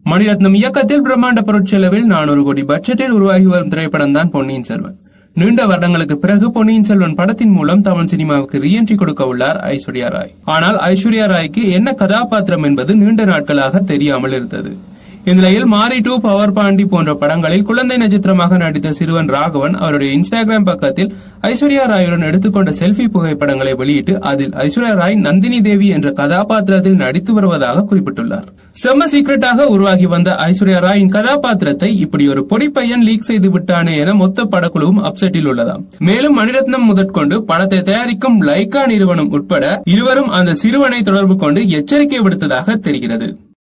மணிரத்னம் இயக்கத்தில் பிரம்மாண்ட பொருட்செலவில் நானூறு கோடி பட்ஜெட்டில் உருவாகி வரும் திரைப்படம் தான் பொன்னியின் செல்வன் நீண்ட வருடங்களுக்கு பிறகு பொன்னியின் செல்வன் படத்தின் மூலம் தமிழ் சினிமாவுக்கு ரீஎன்ட்ரி கொடுக்க உள்ளார் ஐஸ்வர்யா ராய் ஆனால் ஐஸ்வர்யா ராய்க்கு என்ன கதாபாத்திரம் என்பது நீண்ட நாட்களாக தெரியாமல் இருந்தது இந்நிலையில் மாரி டூ பவர் பாண்டி போன்ற படங்களில் குழந்தை நட்சத்திரமாக நடித்த சிறுவன் ராகவன் அவருடைய இன்ஸ்டாகிராம் பக்கத்தில் ஐஸ்வர்யா ராயுடன் எடுத்துக்கொண்ட செல்ஃபி புகைப்படங்களை வெளியிட்டு அதில் ஐஸ்வர்யா ராய் நந்தினி தேவி என்ற கதாபாத்திரத்தில் நடித்து வருவதாக குறிப்பிட்டுள்ளார் செம்ம சீக்கிரட்டாக உருவாகி வந்த ஐஸ்வர்யா ராயின் கதாபாத்திரத்தை இப்படி ஒரு பொடி பையன் லீக் செய்து விட்டானே என மொத்த படக்குழுவும் அப்செட்டில் உள்ளதாம் மேலும் மணிரத்னம் முதற்கொண்டு படத்தை தயாரிக்கும் லைகா நிறுவனம் உட்பட இருவரும் அந்த சிறுவனை தொடர்பு கொண்டு எச்சரிக்கை விடுத்ததாக தெரிகிறது